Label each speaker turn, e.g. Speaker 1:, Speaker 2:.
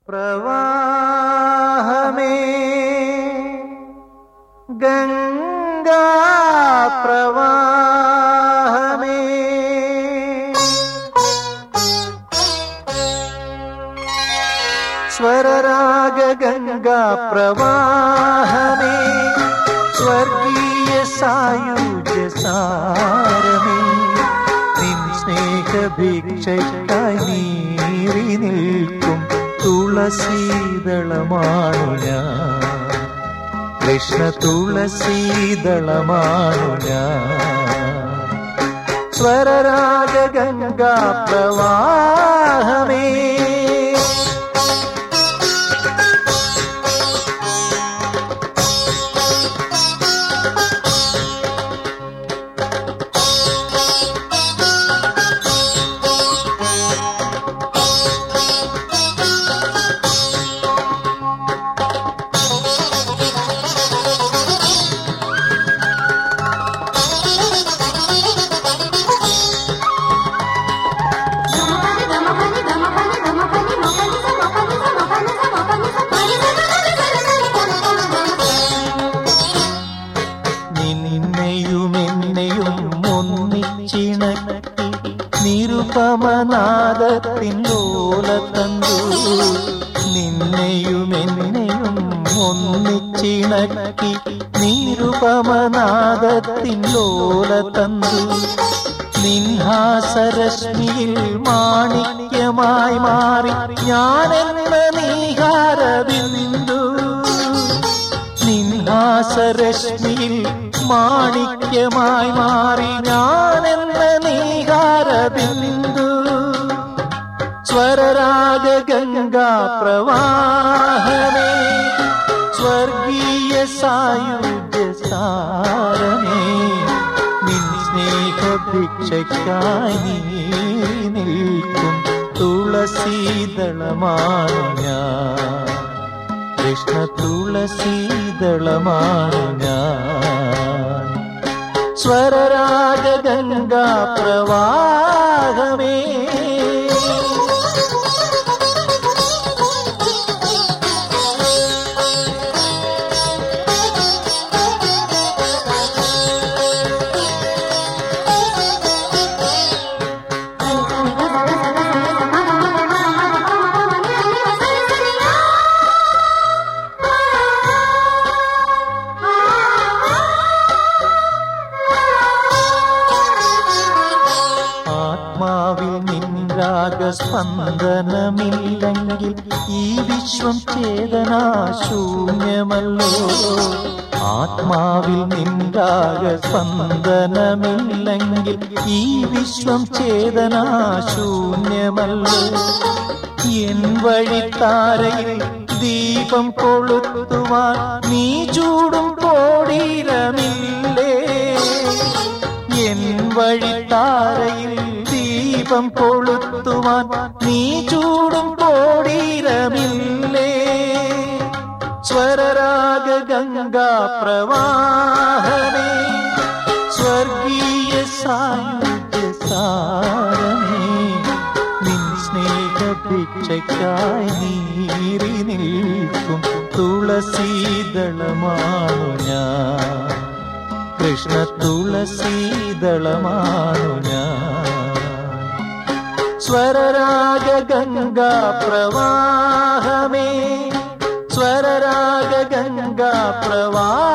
Speaker 1: പ്രവാഹമേ ഗംഗാ പ്രവാഹമേ സ്വരരാഗ ഗംഗാ പ്രവാഹമേ സ്വർഗീയ സായുജ്യ സാരമേ നിൻ സ്നേഹഭിക്ഷയ്ക്കായി നീറി നിൽക്കും തുളസീതളമാണു ഞാൻ കൃഷ്ണ തുളസീതളമാണു ഞാൻ സ്വരരാഗ ഗംഗാ പ്രവാഹമേ നിന്നെയും എന്നെയും ഒന്നിച്ചിണക്കി നിരുപമനാദത്തിൻ ലോലത്തന്തു നിന്നെയും എന്നെയും ഒന്നിച്ചിണക്കി നിരുപമനാദത്തിൻ ലോലത്തന്തു നിൻഹാസരശ്മിയിൽ മാണിക്യമായി മാറി ഞാനെന്ന നീഹാരബിന്ദു നിൻഹാസരശ്മിയിൽ മാണിക്യമായി മാറി ഞാനെന്ന നീഹാരബിന്ദു സ്വരരാഗ ഗംഗാ പ്രവാഹമേ സ്വർഗീയ സായുജ്യ സാരമേ നിൻ സ്നേഹഭിക്ഷയ്ക്കായി നീ നിൽക്കും തുളസീതളമാണ് ഞാൻ കൃഷ്ണ തുളസീതളമാണ് ഞാൻ സ്വരരാഗ ഗംഗാ പ്രവാഹമേ ആത്മാവിൽ നിൻരാഗസ്പന്ദനമില്ലെങ്കിൽ ഈ വിശ്വം ചേതനാശൂന്യമല്ലോ ആത്മാവിൽ നിൻരാഗസ്പന്ദനമില്ലെങ്കിൽ ഈ വിശ്വം ചേതനാശൂന്യമല്ലോ എൻ വഴിത്താരയിൽ ദീപം കൊളുത്തുവാൻ നീ ചൂടും കോടീരമില്ലേ എൻ വഴിത്താരയിൽ ദീപം കൊളുത്തുവാൻ നീ ചൂടും കോടീരമില്ലേ സ്വരരാഗ ഗംഗാ പ്രവാഹമേ സ്വർഗീയ സായുജ്യ സാരമേ നിൻ സ്നേഹഭിക്ഷയ്ക്കായി നീറി നിൽക്കും തുളസീതളമാണു ഞാൻ കൃഷ്ണ തുളസീതളമാണു ഞാൻ സ്വരരാഗ ഗംഗാ പ്രവാഹമേ സ്വരരാഗ ഗംഗാ പ്രവാഹ